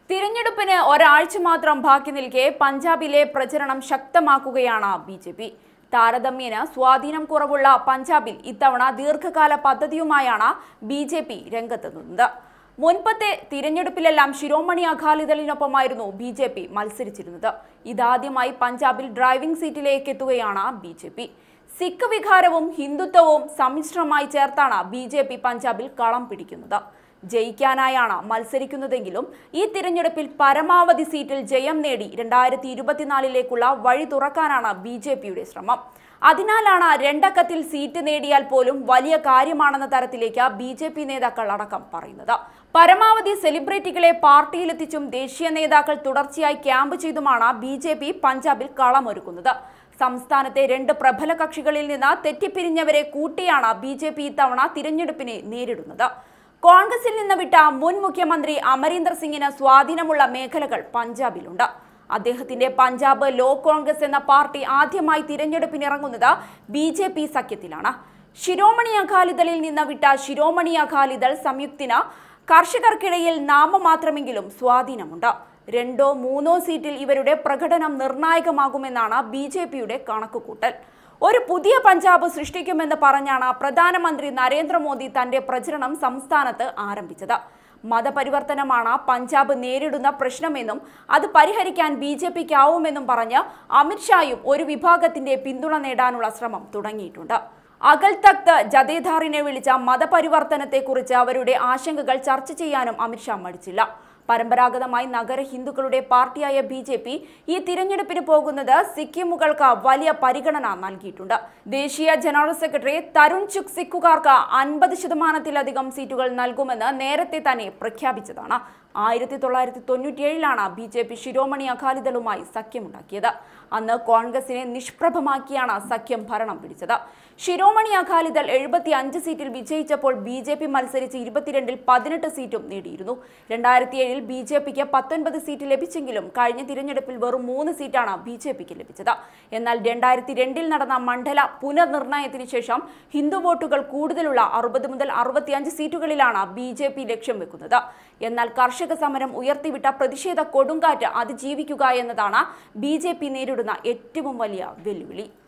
തിരഞ്ഞെടുപ്പിന് ഒരാഴ്ച മാത്രം ബാക്കി നിൽക്കെ പഞ്ചാബിലെ പ്രചരണം ശക്തമാക്കുകയാണ് ബി ജെ പി താരതമ്യേന സ്വാധീനം കുറവുള്ള പഞ്ചാബിൽ ഇത്തവണ ദീർഘകാല പദ്ധതിയുമായാണ് ബി ജെ പി രംഗത്തെത്തുന്നത് മുൻപത്തെ തിരഞ്ഞെടുപ്പിലെല്ലാം ശിരോമണി അകാലിദളിനൊപ്പമായിരുന്നു ബി ജെ പി മത്സരിച്ചിരുന്നത് ഇതാദ്യമായി പഞ്ചാബിൽ ഡ്രൈവിംഗ് സീറ്റിലേക്ക് എത്തുകയാണ് ബി ജെ പി സിഖ് വികാരവും ഹിന്ദുത്വവും സമ്മിശ്രമായി ചേർത്താണ് ബി ജെ പി പഞ്ചാബിൽ കളം പിടിക്കുന്നത് ജയിക്കാനായാണ് മത്സരിക്കുന്നതെങ്കിലും ഈ തിരഞ്ഞെടുപ്പിൽ പരമാവധി സീറ്റിൽ ജയം നേടി രണ്ടായിരത്തി ഇരുപത്തിനാലിലേക്കുള്ള വഴി തുറക്കാനാണ് ബി ജെ പിയുടെ ശ്രമം അതിനാലാണ് രണ്ടക്കത്തിൽ സീറ്റ് നേടിയാൽ പോലും വലിയ കാര്യമാണെന്ന തരത്തിലേക്ക് ബി ജെ പി നേതാക്കൾ അടക്കം പറയുന്നത് പരമാവധി സെലിബ്രിറ്റികളെ പാർട്ടിയിലെത്തിച്ചും ദേശീയ നേതാക്കൾ തുടർച്ചയായി ക്യാമ്പ് ചെയ്തുമാണ് ബി ജെ പി പഞ്ചാബിൽ കളമൊരുക്കുന്നത് സംസ്ഥാനത്തെ രണ്ട് പ്രബല കക്ഷികളിൽ നിന്ന് തെറ്റിപ്പിരിഞ്ഞവരെ കൂട്ടിയാണ് ബി ജെ പി ഇത്തവണ തിരഞ്ഞെടുപ്പിനെ നേരിടുന്നത് കോൺഗ്രസിൽ നിന്ന് വിട്ട മുൻ മുഖ്യമന്ത്രി അമരീന്ദർ സിംഗിന് സ്വാധീനമുള്ള മേഖലകൾ പഞ്ചാബിലുണ്ട് അദ്ദേഹത്തിന്റെ പഞ്ചാബ് ലോ കോൺഗ്രസ് എന്ന പാർട്ടി ആദ്യമായി തിരഞ്ഞെടുപ്പിനിറങ്ങുന്നത് ബി ജെ പി സഖ്യത്തിലാണ് ശിരോമണി അകാലിദളിൽ നിന്ന് വിട്ട ശിരോമണി അകാലിദൾ സംയുക്തിന് കർഷകർക്കിടയിൽ നാമമാത്രമെങ്കിലും സ്വാധീനമുണ്ട് രണ്ടോ മൂന്നോ സീറ്റിൽ ഇവരുടെ പ്രകടനം നിർണായകമാകുമെന്നാണ് ബി ജെ പിയുടെ കണക്കുകൂട്ടൽ ഒരു പുതിയ പഞ്ചാബ് സൃഷ്ടിക്കുമെന്ന് പറഞ്ഞാണ് പ്രധാനമന്ത്രി നരേന്ദ്രമോദി തന്റെ പ്രചരണം സംസ്ഥാനത്ത് ആരംഭിച്ചത് മതപരിവർത്തനമാണ് പഞ്ചാബ് നേരിടുന്ന പ്രശ്നമെന്നും അത് പരിഹരിക്കാൻ ബി ജെ പിക്കാവുമെന്നും പറഞ്ഞ് അമിത്ഷായും ഒരു വിഭാഗത്തിന്റെ പിന്തുണ നേടാനുള്ള ശ്രമം തുടങ്ങിയിട്ടുണ്ട് അകൽ തക്ത് ജതേദാറിനെ വിളിച്ച മതപരിവർത്തനത്തെക്കുറിച്ച് അവരുടെ ആശങ്കകൾ ചർച്ച ചെയ്യാനും അമിത്ഷാ മടിച്ചില്ല പരമ്പരാഗതമായി നഗര ഹിന്ദുക്കളുടെ പാർട്ടിയായ ബി ജെ പി ഈ തിരഞ്ഞെടുപ്പിന് പോകുന്നത് സിക്കിമുകൾക്ക് വലിയ പരിഗണന നൽകിയിട്ടുണ്ട് ദേശീയ ജനറൽ സെക്രട്ടറി തരുൺ ചുക് സിഖുകാർക്ക് അൻപത് ശതമാനത്തിലധികം സീറ്റുകൾ നൽകുമെന്ന് നേരത്തെ തന്നെ പ്രഖ്യാപിച്ചതാണ് ആയിരത്തി തൊള്ളായിരത്തി തൊണ്ണൂറ്റിയേഴിലാണ് ബി ജെ പി ശിരോമണി അകാലിദളുമായി സഖ്യമുണ്ടാക്കിയത് അന്ന് കോൺഗ്രസിനെ നിഷ്പ്രഭമാക്കിയാണ് സഖ്യം ഭരണം പിടിച്ചത് ശിരോമണി അകാലിദൾ എഴുപത്തി അഞ്ച് സീറ്റിൽ വിജയിച്ചപ്പോൾ ബി ജെ പി മത്സരിച്ച് ഇരുപത്തിരണ്ടിൽ പതിനെട്ട് സീറ്റും നേടിയിരുന്നു രണ്ടായിരത്തി ഏഴിൽ ബി ജെ പിക്ക് പത്തൊൻപത് സീറ്റ് ലഭിച്ചെങ്കിലും കഴിഞ്ഞ തിരഞ്ഞെടുപ്പിൽ വെറും മൂന്ന് സീറ്റാണ് ബി ജെ പിക്ക് ലഭിച്ചത് എന്നാൽ രണ്ടായിരത്തി രണ്ടിൽ നടന്ന മണ്ഡല പുനർനിർണയത്തിന് ശേഷം ഹിന്ദു വോട്ടുകൾ കൂടുതലുള്ള അറുപത് മുതൽ അറുപത്തിയഞ്ച് സീറ്റുകളിലാണ് ബി ജെ പി ലക്ഷ്യം വെക്കുന്നത് എന്നാൽ കർഷക സമരം ഉയർത്തിവിട്ട പ്രതിഷേധ കൊടുങ്കാറ്റ് അതിജീവിക്കുക എന്നതാണ് ബി ജെ പി നേരിടുന്ന ഏറ്റവും വലിയ വെല്ലുവിളി